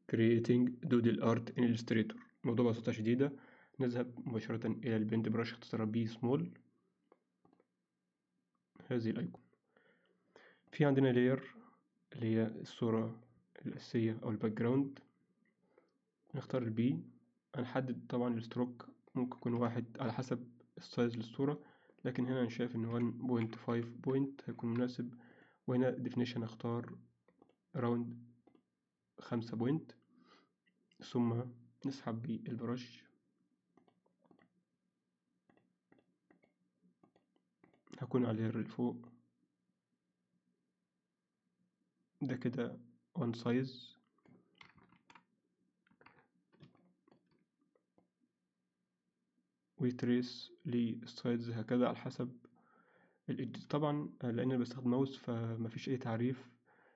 creating doodle art in illustrator الموضوع ببساطة شديدة نذهب مباشرة إلى البنت براش اختصارها بي سمول هذه الأيقونة في عندنا layer اللي هي الصورة الأساسية أو الباك جراوند نختار البي هنحدد طبعا الستروك ممكن يكون واحد على حسب السايز للصورة لكن هنا أنا شايف إن 1.5 بوينت هيكون مناسب وهنا definition هختار راوند خمسة بوينت ثم نسحب بالبرش هكون على اللير اللي فوق ده كده one size ويتريس للسايدز هكذا على حسب الإدج طبعا لأن أنا بستخدم ماوس فمفيش أي تعريف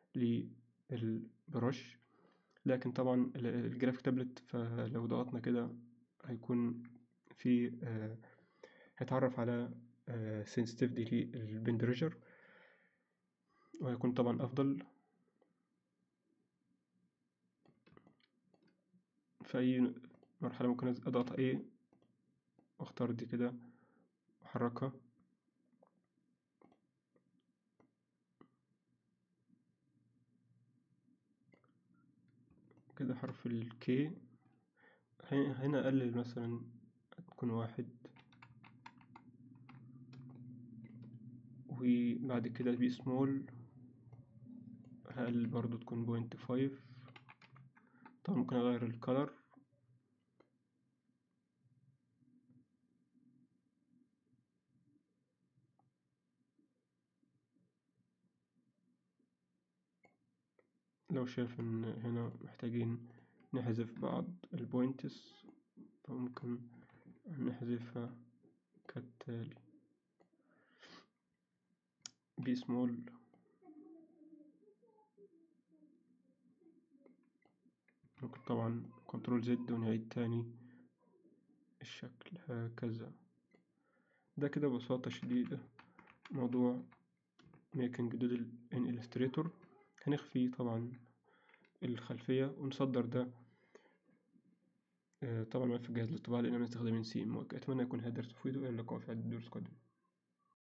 للبرش لكن طبعا الجرافيك تابلت فلو ضغطنا كده هيكون في آه هيتعرف على sensitivity للبين بريشر وهيكون طبعا أفضل في أي مرحلة ممكن أضغط إيه واختار دي كده واحركها كده حرف الكي هنا أقلل مثلا تكون واحد وبعد كده بي سمول هقلل برضو تكون بوينت فايف طبعا ممكن أغير الكلر لو شايف ان هنا محتاجين نحذف بعض البوينتس فممكن نحذفها كالتالي بي سمول ممكن طبعا كنترول زد ونعيد تاني الشكل هكذا ده كده ببساطة شديدة موضوع making doodle in illustrator هنخفي طبعا الخلفية ونصدر ده طبعا في جهاز الاطباعة لأننا بنستخدم سي أتمنى يكون هذا الدرس مفيد وإلى اللقاء في الدروس القادمة